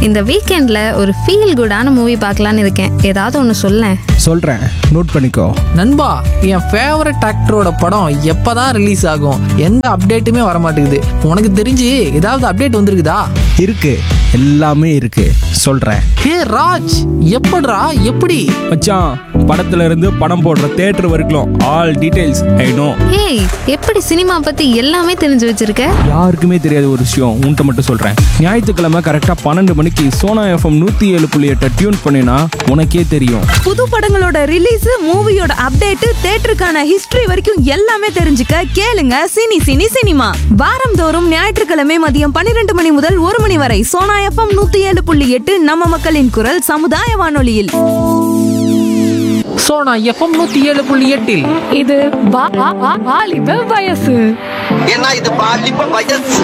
இந்த வீக்கெண்டில் ஒரு ஃபீல் குடான மூவி பார்க்கலான்னு இருக்கேன் ஏதாவது ஒன்று சொல்லேன் சொல்கிறேன் நோட் பண்ணிக்கோ நண்பா என் ஃபேவரட் ஆக்டரோட படம் எப்பதான் ரிலீஸ் ஆகும் எந்த அப்டேட்டுமே வர மாட்டேங்குது உனக்கு தெரிஞ்சு ஏதாவது அப்டேட் வந்திருக்குதா இருக்கு எல்லாமே இருக்கு சொல்கிறேன் ஹே ராஜ் எப்படிடா எப்படி மச்சான் படத்துல இருந்து படம் போடுற தேட்டர் வரைக்கும் ஆல் டீடைல்ஸ் ஐ நோ ஏய் எப்படி சினிமா பற்றி எல்லாமே தெரிஞ்சு வச்சிருக்க யாருக்குமே தெரியாத ஒரு விஷயம் உன்கிட்ட மட்டும் சொல்றேன் ஞாயிற்றுக்கிழமை கரெக்டா பன்னெண்டு மணிக்கு சோனா எஃப்எம் நூத்தி ஏழு புள்ளி எட்டை டியூன் பண்ணினா உனக்கே தெரியும் புது படங்களோட ரிலீஸ் மூவியோட அப்டேட் தேட்டருக்கான ஹிஸ்டரி வரைக்கும் எல்லாமே தெரிஞ்சுக்க கேளுங்க சினி சினி சினிமா வாரந்தோறும் ஞாயிற்றுக்கிழமை மதியம் பன்னிரண்டு மணி முதல் ஒரு மணி வரை சோனா எஃப்எம் நூத்தி ஏழு புள்ளி எட்டு நம்ம மக்களின் குரல் சமுதாய வானொலியில் ஸோ நான் எஃப்எம் நூற்றி ஏழு புள்ளி எட்டில் இது வா- வா- வா- வாலிப வயசு ஏன்னா இது பாலிப்ப வயசு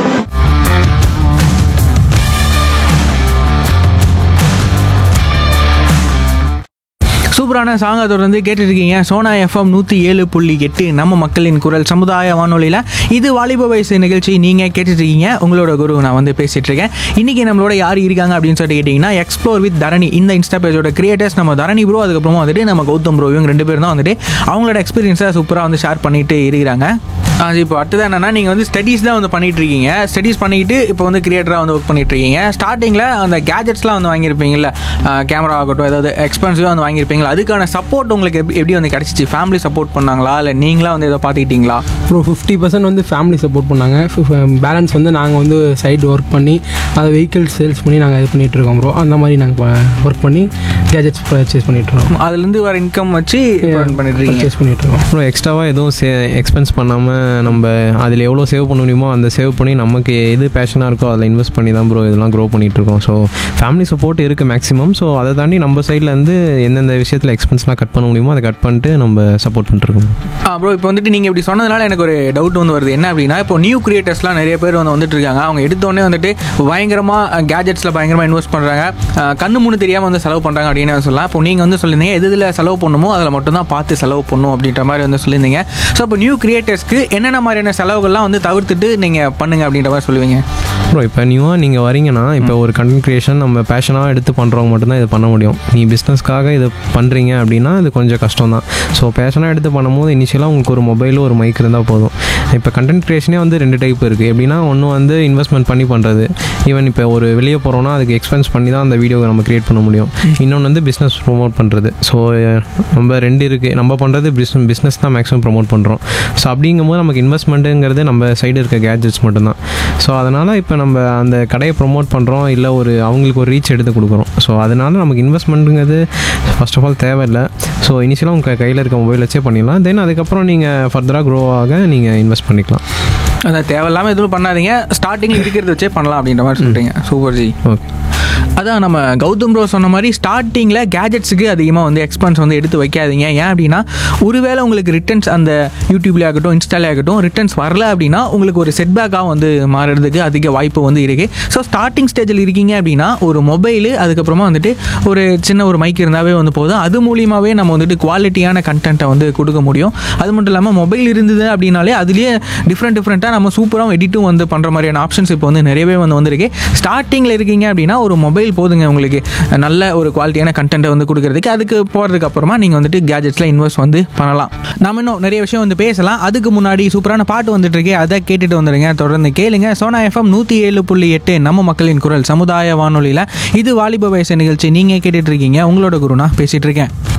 சூப்பரான சாங்கை தொடர்ந்து கேட்டுட்டு இருக்கீங்க சோனா எஃப்எம் நூற்றி ஏழு புள்ளி எட்டு நம்ம மக்களின் குரல் சமுதாய வானொலியில் இது வாலிப வயசு நிகழ்ச்சி நீங்கள் கேட்டுட்டு இருக்கீங்க உங்களோட குரு நான் வந்து பேசிட்டு இருக்கேன் இன்னைக்கு நம்மளோட யார் இருக்காங்க அப்படின்னு சொல்லிட்டு கேட்டிங்கன்னா எக்ஸ்ப்ளோர் வித் தரணி இந்த இன்ஸ்டா பேஜோட கிரியேட்டர்ஸ் நம்ம தரணி ப்ரோ அதுக்கப்புறமா வந்துட்டு நம்ம கௌதம் ப்ரோ இவங்க ரெண்டு பேரும் தான் வந்துட்டு அவங்களோட எக்ஸ்பீரியன்ஸை சூப்பராக வந்து ஷேர் பண்ணிட்டு இருக்கிறாங்க அது இப்போ அடுத்தது என்னன்னா நீங்கள் வந்து ஸ்டடீஸ் தான் வந்து பண்ணிட்டு இருக்கீங்க ஸ்டடீஸ் பண்ணிட்டு இப்போ வந்து கிரியேட்டராக வந்து ஒர்க் பண்ணிட்டு இருக்கீங்க ஸ்டார்டிங்கில் அந்த கேஜெட்ஸ்லாம் வந்து வாங்கியிருப்பீங்கல்ல கேமரா ஆகட்டும் ஏதாவது எக்ஸ்பென்சிவாக வந்து வாங்கியிருப்பீங்களா அதுக்கான சப்போர்ட் உங்களுக்கு எப்படி எப்படி வந்து கிடச்சிச்சு ஃபேமிலி சப்போர்ட் பண்ணாங்களா இல்லை நீங்களா வந்து ஏதோ பார்த்துக்கிட்டீங்களா அப்புறம் ஃபிஃப்டி பர்சன்ட் வந்து ஃபேமிலி சப்போர்ட் பண்ணாங்க பேலன்ஸ் வந்து நாங்கள் வந்து சைடு ஒர்க் பண்ணி அதை வெஹிக்கிள் சேல்ஸ் பண்ணி நாங்கள் இது பண்ணிட்டு இருக்கோம் ப்ரோ அந்த மாதிரி நாங்கள் ஒர்க் பண்ணி கேஜெட்ஸ் பர்ச்சேஸ் பண்ணிட்டு இருக்கோம் அதுலேருந்து வர இன்கம் வச்சு run பண்ணிட்டு இருக்கீங்க பர்ச்சேஸ் பண்ணிட்டு இருக்கோம் அப்புறம் எக்ஸ்ட்ராவாக எதுவும் சே எக்ஸ்பென்ஸ் பண்ணாமல் நம்ம அதில் எவ்வளோ சேவ் பண்ண முடியுமோ அந்த சேவ் பண்ணி நமக்கு எது பேஷனாக இருக்கோ அதில் இன்வெஸ்ட் பண்ணி தான் ப்ரோ இதெல்லாம் க்ரோ பண்ணிகிட்ருக்கோம் ஸோ ஃபேமிலி சப்போர்ட் இருக்குது மேக்ஸிமம் ஸோ அதை தாண்டி நம்ம சைட்லேருந்து எந்தெந்த விஷயத்தில் எக்ஸ்பென்ஸ்லாம் கட் பண்ண முடியுமோ அதை கட் பண்ணிட்டு நம்ம சப்போர்ட் பண்ணிட்டுருக்கோம் ப்ரோ இப்போ வந்துட்டு நீங்கள் இப்படி சொன்னதுனால எனக்கு ஒரு டவுட் வந்து வருது என்ன அப்படின்னா இப்போ நியூ கிரியேட்டர்ஸ்லாம் நிறைய பேர் வந்து வந்துட்டு இருக்காங்க அவங்க எடுத்தோடனே வந்துட்டு பயங்கரமாக கேஜெட்ஸில் பயங்கரமாக இன்வெஸ்ட் பண்ணுறாங்க கண்ணு முன்னு தெரியாமல் வந்து செலவு பண்ணுறாங்க அப்படின்னு சொல்லலாம் இப்போ நீங்கள் வந்து சொல்லியிருந்தீங்க எது இதில் செலவு பண்ணுமோ அதில் மட்டும்தான் பார்த்து செலவு பண்ணும் அப்படின்ற மாதிரி வந்து சொல்லியிருந்தீங்க ஸோ இப்போ நியூ கிரியேட்டர்ஸ்க்கு என்னென்ன மாதிரியான செலவுகள்லாம் வந்து தவிர்த்துட்டு நீங்கள் பண்ணுங்க அப்படின்ற மாதிரி சொல்லுவீங்க ப்ரோ இப்போ நியூவாக நீங்கள் வரீங்கன்னா இப்போ ஒரு கண்டென்ட் க்ரியேஷன் நம்ம பேஷனாக எடுத்து பண்ணுறவங்க மட்டும்தான் இது பண்ண முடியும் நீ பிஸ்னஸ்க்காக இது பண்ணுறீங்க அப்படின்னா இது கொஞ்சம் கஷ்டம் தான் ஸோ பேஷனாக எடுத்து பண்ணும்போது இனிஷியலாக உங்களுக்கு ஒரு மொபைல் ஒரு மைக் இருந்தால் போதும் இப்போ கண்டென்ட் க்ரியேஷனே வந்து ரெண்டு டைப் இருக்குது எப்படின்னா ஒன்று வந்து இன்வெஸ்ட்மெண்ட் பண்ணி பண்ணுறது ஈவன் இப்போ ஒரு வெளியே போகிறோன்னா அதுக்கு எக்ஸ்பென்ஸ் பண்ணி தான் அந்த வீடியோவை நம்ம க்ரியேட் பண்ண முடியும் இன்னொன்று வந்து பிஸ்னஸ் ப்ரோமோட் பண்ணுறது ஸோ நம்ம ரெண்டு இருக்குது நம்ம பண்ணுறது பிஸ்னஸ் பிஸ்னஸ் தான் மேக்ஸிமம் ப்ரோமோட் பண்ணுறோம் ஸோ அப்படிங்கும்போது நமக்கு இன்வெஸ்ட்மெண்ட்டுங்கிறது நம்ம சைடு இருக்க கேஜெட்ஸ் மட்டும்தான் ஸோ அதனால் இப்போ நம்ம அந்த கடையை ப்ரோமோட் பண்ணுறோம் இல்லை ஒரு அவங்களுக்கு ஒரு ரீச் எடுத்து கொடுக்குறோம் ஸோ அதனால் நமக்கு இன்வெஸ்ட்மெண்ட்டுங்கிறது ஃபர்ஸ்ட் ஆஃப் ஆல் தேவையில்லை ஸோ இனிஷியலாக உங்கள் கையில் இருக்க மொபைல் வச்சே பண்ணிடலாம் தென் அதுக்கப்புறம் நீங்கள் ஃபர்தராக க்ரோ ஆக நீங்கள் இன்வெஸ்ட் பண்ணிக்கலாம் அந்த தேவையில்லாமல் எதுவும் பண்ணாதீங்க ஸ்டார்டிங்கில் இருக்கிறத வச்சே பண்ணலாம் அப்படின்ற மாதிரி சொல்கிறீங்க சூப்பர் ஜி ஓகே அதான் நம்ம கௌதம் ப்ரோ சொன்ன மாதிரி ஸ்டார்டிங்கில் கேஜெட்ஸுக்கு அதிகமாக வந்து எக்ஸ்பென்ஸ் வந்து எடுத்து வைக்காதீங்க ஏன் அப்படின்னா ஒருவேளை உங்களுக்கு ரிட்டர்ன்ஸ் அந்த யூடியூப்லேயே ஆகட்டும் இன்ஸ்டாலே ஆகட்டும் ரிட்டர்ன்ஸ் வரல அப்படின்னா உங்களுக்கு ஒரு செட்பேக்காக வந்து மாறுறதுக்கு அதிக வாய்ப்பு வந்து இருக்குது ஸோ ஸ்டார்டிங் ஸ்டேஜில் இருக்கீங்க அப்படின்னா ஒரு மொபைலு அதுக்கப்புறமா வந்துட்டு ஒரு சின்ன ஒரு மைக் இருந்தாவே வந்து போதும் அது மூலியமாகவே நம்ம வந்துட்டு குவாலிட்டியான கண்டென்ட்டை வந்து கொடுக்க முடியும் அது மட்டும் இல்லாமல் மொபைல் இருந்தது அப்படின்னாலே அதுலேயே டிஃப்ரெண்ட் டிஃப்ரெண்ட்டாக நம்ம சூப்பராக எடிட்டும் வந்து பண்ணுற மாதிரியான ஆப்ஷன்ஸ் இப்போ வந்து நிறையவே வந்து வந்திருக்கு ஸ்டார்டிங்கில் இருக்கீங்க அப்படின்னா ஒரு மொபைல் போதுங்க உங்களுக்கு நல்ல ஒரு குவாலிட்டியான கண்டென்ட்டை வந்து கொடுக்கறதுக்கு அதுக்கு போகிறதுக்கு அப்புறமா நீங்கள் வந்துட்டு கேஜெட்ஸில் இன்வெஸ்ட் வந்து பண்ணலாம் நம்ம இன்னும் நிறைய விஷயம் வந்து பேசலாம் அதுக்கு முன்னாடி சூப்பரான பாட்டு வந்துட்டு இருக்கு அதை கேட்டுட்டு வந்துடுங்க தொடர்ந்து கேளுங்க சோனா எஃப்எம் நூற்றி ஏழு புள்ளி எட்டு நம்ம மக்களின் குரல் சமுதாய வானொலியில் இது வாலிப வயசு நிகழ்ச்சி நீங்கள் கேட்டுட்டு இருக்கீங்க உங்களோட குருனா பேசிட்டு இருக்கேன்